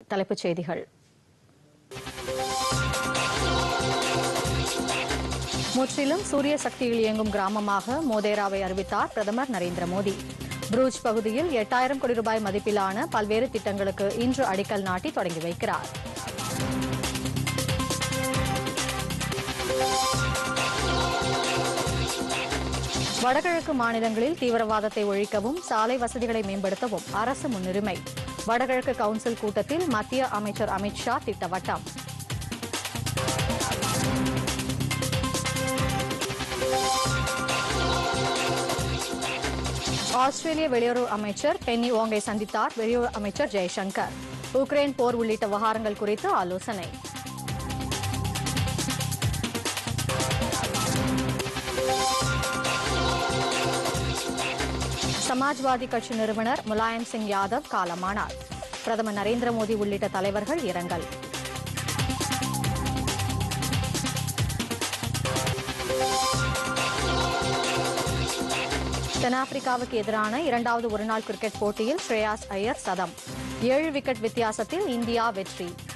தலைப்புச் செய்திகள் முற்றிலும் சூரிய சக்தியில் இயங்கும் கிராமமாக மோதேராவை அறிவித்தார் பிரதமர் நரேந்திர மோடி புரூஜ் பகுதியில் எட்டாயிரம் கோடி ரூபாய் மதிப்பிலான பல்வேறு திட்டங்களுக்கு இன்று அடிக்கல் நாட்டி தொடங்கி வைக்கிறார் வடகிழக்கு மாநிலங்களில் தீவிரவாதத்தை ஒழிக்கவும் சாலை வசதிகளை மேம்படுத்தவும் அரசு முன்னுரிமை வடகிழக்கு கவுன்சில் கூட்டத்தில் மத்திய அமைச்சர் அமித் ஷா திட்டவட்டம் ஆஸ்திரேலிய வெளியுறவு அமைச்சர் பென்னி ஓங்கை சந்தித்தார் வெளியுறவு அமைச்சர் ஜெய்சங்கர் உக்ரைன் போர் உள்ளிட்ட விவகாரங்கள் குறித்து ஆலோசனை சமாஜ்வாதி கட்சி நிறுவனர் முலாயம் சிங் யாதவ் காலமானார் பிரதமர் நரேந்திர மோடி உள்ளிட்ட தலைவர்கள் இரங்கல் தென்னாப்பிரிக்காவுக்கு எதிரான இரண்டாவது ஒருநாள் கிரிக்கெட் போட்டியில் ஸ்ரேயாஸ் ஐயர் சதம் ஏழு விக்கெட் வித்தியாசத்தில் இந்தியா வெற்றி